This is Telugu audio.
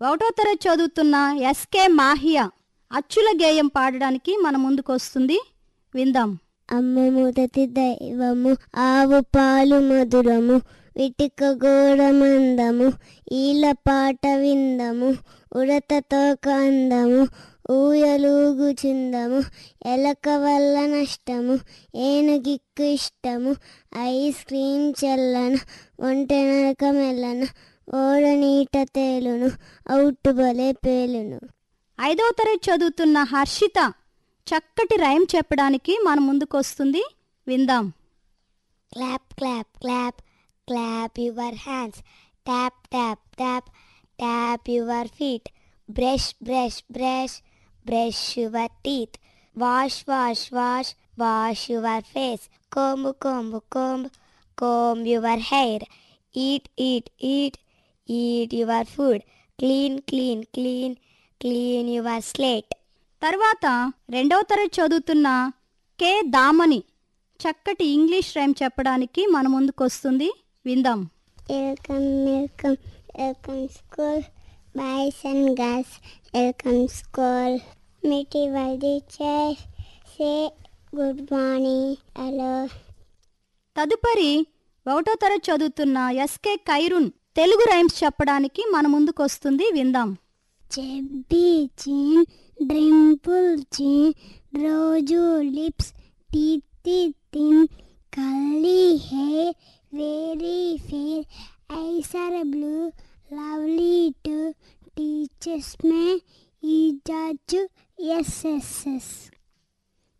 ఒకటో తరగతి చదువుతున్న ఎస్కే మాహియా అచ్చుల గేయం పాడడానికి మన ముందుకు వస్తుంది విందాం అమ్మ మొదటి దైవము ఆవు పాలు మధురము విటిక గోడమందము ఈల పాట విందము ఉడతతో కందము ఊయలూగు చిందము ఎలక వల్ల నష్టము ఏనుగిక్కు ఇష్టము ఐస్ క్రీమ్ చల్లన ఒంటె నరక మెల్లన ఓడ నీట తేలును అవుట్ బలే పేలును ఐదవ తరగతి చదువుతున్న హర్షిత చక్కటి రైమ్ చెప్పడానికి మన ముందుకు వస్తుంది విందాం Clap, clap, clap, clap your hands. Tap, tap, tap, tap your feet. Brush, brush, brush, brush your teeth. Wash, wash, wash, wash your face. Comb, comb, comb, comb your hair. Eat, eat, eat, eat your food. Clean, clean, clean, clean your slate. తర్వాత రెండవ తరగతి చదువుతున్న కే దామని చక్కటి ఇంగ్లీష్ రైమ్ చెప్పడానికి మన ముందుకు వస్తుంది విందాం Welcome, welcome, welcome school. Boys and girls, welcome school. Meet your teacher. Say good morning. Hello. తదుపరి ఒకటో తరగతి చదువుతున్న ఎస్కే కైరున్ తెలుగు రైమ్స్ చెప్పడానికి మన ముందుకు వస్తుంది విందాం చెబ్బి చిన్ డ్రింపుల్ చిన్ రోజు lips teeth thin curly hair very fair eyes are blue lovely to teachers may he judge yes yes yes